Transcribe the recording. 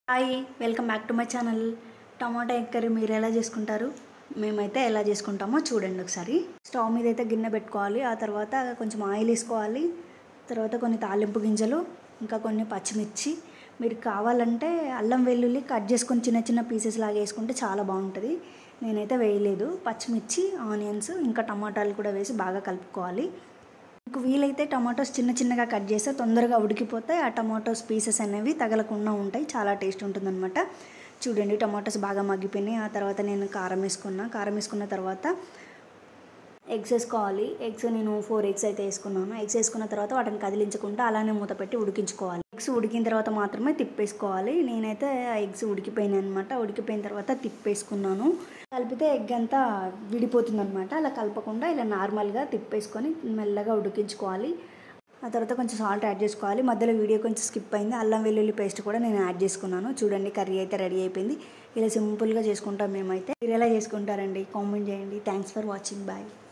hi welcome back to my channel tomato egg curry మీరు ఎలా చేసుకుంటారు మేమైతే ఎలా చేసుకుంటామో చూడండి ఒకసారి స్టవ్ మీద అయితే గిన్నె పెట్టుకోవాలి ఆ తర్వాత కొంచెం ఆయిల్ వేసుకోవాలి తర్వాత కొన్ని తాలింపు గింజలు ఇంకా కొన్ని పచ్చిమిర్చి మీరు కావాలంటే అల్లం వెల్లుల్లి కట్ చేసుకొని చిన్న చిన్న పీసెస్ లాగా వేసుకుంటే చాలా బాగుంటుంది నేనైతే వేయలేదు పచ్చిమిర్చి ఆనియన్స్ ఇంకా టమాటాలు కూడా వేసి బాగా కలుపుకోవాలి మీకు వీలైతే టమాటోస్ చిన్న చిన్నగా కట్ చేస్తే తొందరగా ఉడికిపోతే ఆ టమాటోస్ పీసెస్ అనేవి తగలకుండా ఉంటాయి చాలా టేస్ట్ ఉంటుందన్నమాట చూడండి టమాటోస్ బాగా మగ్గిపోయినాయి ఆ తర్వాత నేను కారం వేసుకున్నా కారం వేసుకున్న తర్వాత ఎగ్స్ వేసుకోవాలి ఎగ్స్ నేను ఫోర్ ఎగ్స్ అయితే వేసుకున్నాను ఎగ్స్ వేసుకున్న తర్వాత వాటిని కదిలించకుండా అలానే మూత పెట్టి ఉడికించుకోవాలి ఎగ్స్ ఉడికిన తర్వాత మాత్రమే తిప్పేసుకోవాలి నేనైతే ఆ ఎగ్స్ ఉడికిపోయినాయి అనమాట ఉడికిపోయిన తర్వాత తిప్పేసుకున్నాను కలిపితే ఎగ్ అంతా విడిపోతుంది అనమాట అలా కలపకుండా ఇలా నార్మల్గా తిప్పేసుకొని మెల్లగా ఉడికించుకోవాలి ఆ తర్వాత కొంచెం సాల్ట్ యాడ్ చేసుకోవాలి మధ్యలో వీడియో కొంచెం స్కిప్ అయింది అల్లం వెల్లుల్లి పేస్ట్ కూడా నేను యాడ్ చేసుకున్నాను చూడండి కర్రీ అయితే రెడీ అయిపోయింది ఇలా సింపుల్గా చేసుకుంటాం మేమైతే మీరు ఎలా చేసుకుంటారండి కామెంట్ చేయండి థ్యాంక్స్ ఫర్ వాచింగ్ బాయ్